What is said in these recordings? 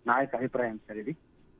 నా యొక్క అభిప్రాయం సార్ ఇది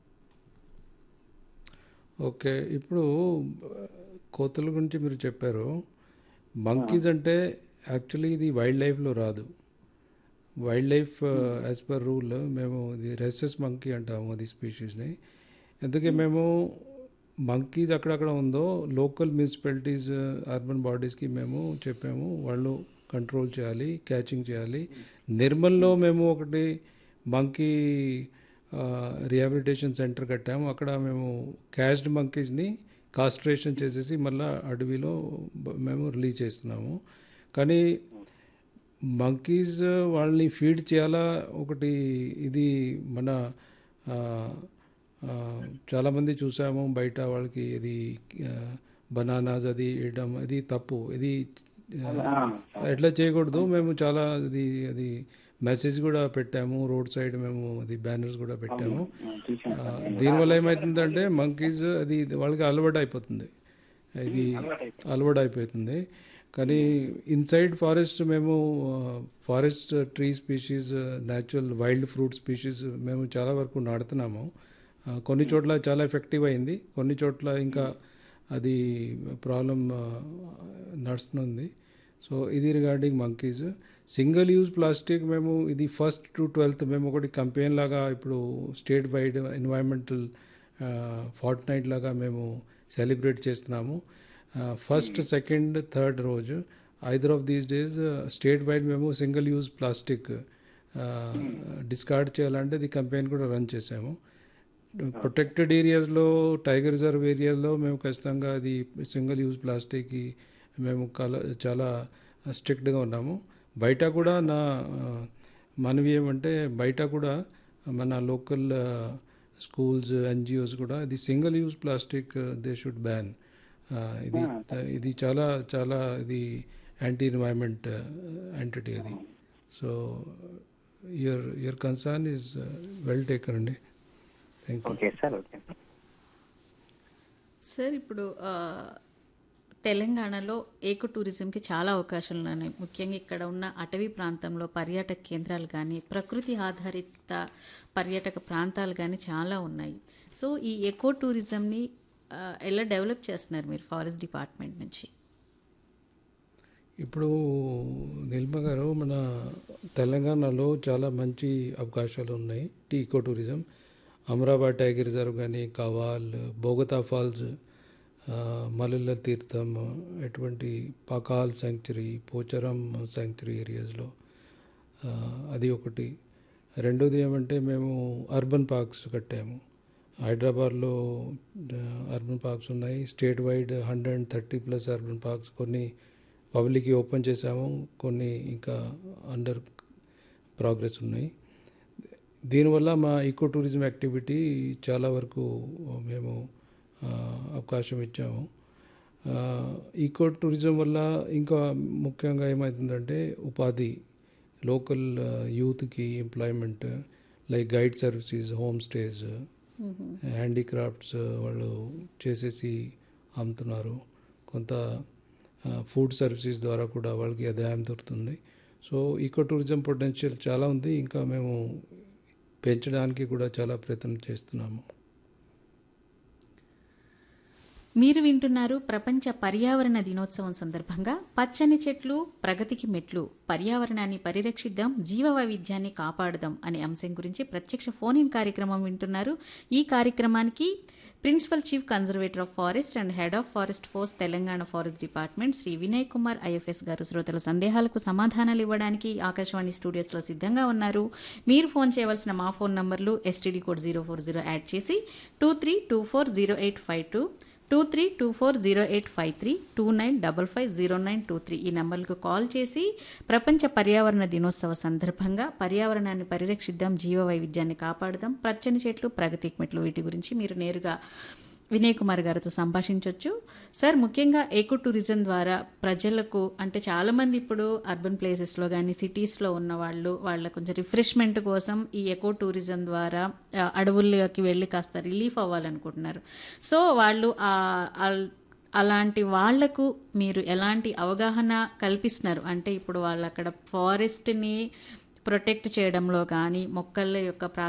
ఓకే ఇప్పుడు ఆ, కోతుల గురించి మీరు చెప్పారు మంకీస్ అంటే యాక్చువల్లీ ఇది వైల్డ్ లైఫ్లో రాదు wild life as per rule మేము ఇది రెసెస్ మంకీ అంటాము అది స్పీషీస్ని ఎందుకే మేము మంకీస్ అక్కడక్కడ ఉందో లోకల్ మున్సిపాలిటీస్ అర్బన్ బాడీస్కి మేము చెప్పాము వాళ్ళు కంట్రోల్ చేయాలి క్యాచింగ్ చేయాలి నిర్మల్లో మేము ఒకటి మంకీ రిహాబిలిటేషన్ సెంటర్ కట్టాము అక్కడ మేము క్యాష్డ్ మంకీస్ని కాస్ట్రేషన్ చేసేసి మళ్ళీ అడవిలో బ- మేము రిలీజ్ చేస్తున్నాము కానీ మంకీస్ వాళ్ళని ఫీడ్ చేయాలా ఒకటి ఇది మన ఆ, ఆ, చాలామంది చూసాము బయట వాళ్ళకి ఇది బనానాస్ అది ఇవ్వడం అది తప్పు ఇది ఆ, ఆ, ఎట్లా చేయకూడదు మేము చాలా ఇది అది మెసేజ్ కూడా పెట్టాము రోడ్ సైడ్ మేము అది బ్యానర్స్ కూడా పెట్టాము ఆ, చూశాను ఆ, సార్ నేను. దీనివల్ల ఏమవుతుందంటే మంకీస్ అది వాళ్ళకి అలవాటు అయిపోతుంది ఇది అలవాటు అయిపోతుంది కానీ ఇన్సైడ్ ఫారెస్ట్ మేము forest tree species natural wild fruit species మేము చాలా వరకు నాడుతున్నాము ఆ, కొన్ని చోట్ల చాలా ఎఫెక్టివ్ అయింది కొన్ని చోట్ల ఇంకా అది ప్రాబ్లం నడుస్తుంది సో ఇది regarding monkeys single use plastic మేము ఇది ఫస్ట్ టు ట్వెల్త్ మేము ఒకటి కంపెయిన్ లాగా ఇప్పుడు state wide environmental fortnight లాగా మేము సెలబ్రేట్ చేస్తున్నాము ఫస్ట్ సెకండ్ థర్డ్ రోజు either of these days state wide మేము సింగిల్ యూజ్ ప్లాస్టిక్ డిస్కార్డ్ చేయాలంటే ఇది కంపెయిన్ కూడా రన్ చేసాము ప్రొటెక్టెడ్ ఏరియాస్లో టైగర్ రిజర్వ్ ఏరియాలో మేము ఖచ్చితంగా అది సింగిల్ యూజ్ ప్లాస్టిక్కి మేము కల చాలా స్ట్రిక్ట్గా ఉన్నాము బయట కూడా నా ఆ, మనవి ఏమంటే బయట కూడా మన లోకల్ స్కూల్స్ ఎన్జిఓస్ కూడా ఇది single use plastic they should ban ఇది ఇది చాలా చాలా ఇది యాంటీ ఎన్వైరన్మెంట్ ఎంటిటీ అది so your your concern is well taken అండి thank you okay sir okay sir ఇప్పుడు ఆ, తెలంగాణలో ఏకో టూరిజంకి చాలా అవకాశాలు ఉన్నాయి ముఖ్యంగా ఇక్కడ ఉన్న అటవీ ప్రాంతంలో పర్యాటక కేంద్రాలు కానీ ప్రకృతి ఆధారిత పర్యాటక ప్రాంతాలు కానీ చాలా ఉన్నాయి సో ఈ ఎకో టూరిజంని ఆ, ఎలా డెవలప్ చేస్తున్నారు మీరు ఫారెస్ట్ డిపార్ట్మెంట్ నుంచి ఇప్పుడు నిల్మ గారు మన తెలంగాణలో చాలా మంచి అవకాశాలు ఉన్నాయి టీ eco tourism Amrabad tiger reserve కానీ కవాల్ బోగతా ఫాల్స్ ఆ, మల్లెల తీర్థం ఎటువంటి పకాల్ శాంక్చురీ పోచారం శాంక్చురీ ఏరియాస్లో ఆ, అది ఒకటి రెండోది ఏమంటే మేము అర్బన్ పార్క్స్ కట్టాము హైదరాబాద్లో ఆ, అర్బన్ పార్క్స్ ఉన్నాయి state wide hundred and thirty plus urban parks కొన్ని పబ్లిక్కి ఓపెన్ చేసాము కొన్ని ఇంకా అండర్ ప్రోగ్రెస్ ఉన్నాయి దీనివల్ల మా ఈకో టూరిజం యాక్టివిటీ చాలా వరకు మేము ఆ, అవకాశం ఇచ్చాము ఆ, ఈకో టూరిజం వల్ల ఇంకా ముఖ్యంగా ఏమవుతుందంటే ఉపాధి లోకల్ యూత్కి employment like guide services home stays handicrafts వాళ్ళు చేసేసి అమ్ముతున్నారు కొంత ఫుడ్ సర్వీసెస్ ద్వారా కూడా వాళ్ళకి ఆదాయం దొరుకుతుంది సో ఈకో టూరిజం పొటెన్షియల్ చాలా ఉంది ఇంకా మేము పెంచడానికి కూడా చాలా ప్రయత్నం చేస్తున్నాము మీరు వింటున్నారు ప్రపంచ పర్యావరణ దినోత్సవం సందర్భంగా పచ్చని చెట్లు ప్రగతికి మెట్లు పర్యావరణాన్ని పరిరక్షిద్దాం జీవ వైవిధ్యాన్ని కాపాడుదాం అనే అంశం గురించి ప్రత్యక్ష ఫోన్ ఇన్ కార్యక్రమం వింటున్నారు ఈ కార్యక్రమానికి principal chief conservator of forest and head of forest force Telangana forest department Shri Vinay Kumar IFS గారు శ్రోతల సందేహాలకు సమాధానాలు ఇవ్వడానికి ఆకాశవాణి స్టూడియోస్లో సిద్ధంగా ఉన్నారు మీరు ఫోన్ చేయవలసిన మా ఫోన్ నంబర్లు STD code zero four zero add చేసి two three two four zero eight five two two three two four zero eight five three two nine double five zero nine two three ఈ నంబర్లకు call చేసి ప్రపంచ పర్యావరణ దినోత్సవ సందర్భంగా పర్యావరణాన్ని పరిరక్షిద్దాం జీవ వైవిధ్యాన్ని కాపాడుదాం పచ్చని చెట్లు ప్రగతికి మెట్లు వీటి గురించి మీరు నేరుగా వినయ్ కుమార్ గారితో సంభాషించవచ్చు సార్ ముఖ్యంగా ఏకో టూరిజం ద్వారా ప్రజలకు అంటే చాలామంది ఇప్పుడు అర్బన్ ప్లేసెస్లో కానీ సిటీస్లో ఉన్న వాళ్ళు వాళ్ళ కొంచెం రిఫ్రెష్మెంట్ కోసం ఈ ఎకో టూరిజం ద్వారా ఆ, అడవుల్లోకి వెళ్ళి కాస్త రిలీఫ్ అవ్వాలనుకుంటున్నారు సో వాళ్ళు ఆ అల్- అలాంటి వాళ్లకు మీరు ఎలాంటి అవగాహన కల్పిస్తున్నారు అంటే ఇప్పుడు వాళ్ళు అక్కడ ఫారెస్ట్ని ప్రొటెక్ట్ చేయడంలో కానీ మొక్కల యొక్క ప్రా